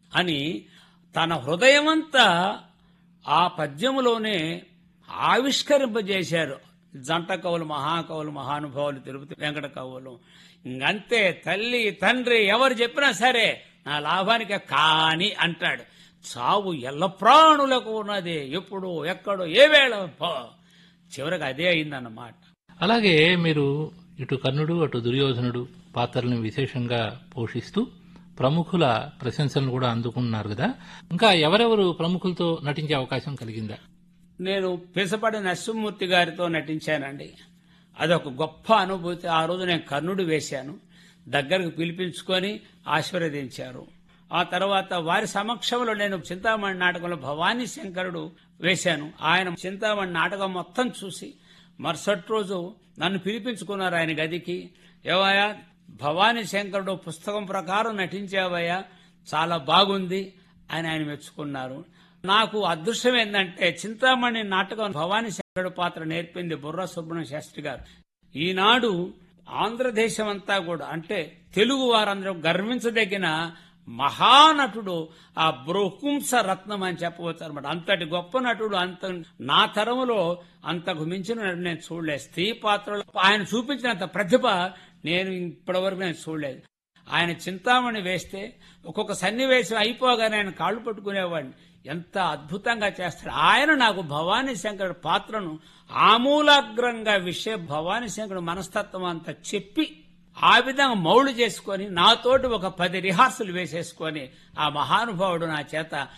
అని తన హృదయమంతా ఆ పద్యములోనే ఆవిష్కరింపజేశారు జంట కవులు మహాకవులు మహానుభావులు తిరుపతి వెంకట కవులు ఇంకంతే తల్లి తండ్రి ఎవరు చెప్పినా సరే నా లాభానికి కాని అంటాడు చావు ఎల్ల ప్రాణులకు ఉన్నది ఎప్పుడు ఎక్కడో ఏ వేళ పో. చివరికి అదే అయిందన్నమాట అలాగే మీరు ఇటు కర్ణుడు అటు దుర్యోధనుడు పాత్రలను విశేషంగా పోషిస్తూ ప్రముఖుల ప్రశంసలను కూడా అందుకున్నారు కదా ఇంకా ఎవరెవరు ప్రముఖులతో నటించే అవకాశం కలిగిందా నేను పిసపడి నరసింహమూర్తి గారితో నటించానండి అదొక గొప్ప అనుభూతి ఆ రోజు నేను కర్ణుడు వేశాను దగ్గరకు పిలిపించుకొని ఆశీర్వదించారు ఆ తర్వాత వారి సమక్షంలో నేను చింతామణి నాటకంలో భవానీ శంకరుడు వేశాను ఆయన చింతామణి నాటకం మొత్తం చూసి మరుసటి రోజు నన్ను పిలిపించుకున్నారు ఆయన గదికి ఏవయ్యా భవానీ శంకరుడు పుస్తకం ప్రకారం నటించావయ్యా చాలా బాగుంది అని ఆయన మెచ్చుకున్నారు నాకు అదృష్టం ఏంటంటే చింతామణి నాటకం భవానీ శంకరుడు పాత్ర నేర్పింది బుర్ర సుబ్రహ్మణ్య శాస్త్రి గారు ఈనాడు ఆంధ్రదేశం అంతా కూడా అంటే తెలుగు వారందరూ గర్వించదగిన మహానటుడు ఆ బృహుంస రత్నం అని చెప్పవచ్చు అనమాట అంతటి గొప్ప నటుడు అంత నా తరములో అంతకు మించిన నటుడు నేను చూడలేదు స్త్రీ పాత్రలో ఆయన చూపించినంత ప్రతిభ నేను ఇప్పటివరకు నేను చూడలేదు ఆయన చింతామణి వేస్తే ఒక్కొక్క సన్నివేశం అయిపోగానే ఆయన కాళ్ళు పట్టుకునేవాడిని ఎంత అద్భుతంగా చేస్తాడు ఆయన నాకు భవానీ శంకరుడు పాత్రను ఆమూలాగ్రంగా విషయ భవానీ శంకరుడు మనస్తత్వం అంతా చెప్పి ఆ విధంగా మౌళ్ళు చేసుకొని నాతోటి ఒక పది రిహార్సల్ వేసేసుకొని ఆ మహానుభావుడు నా చేత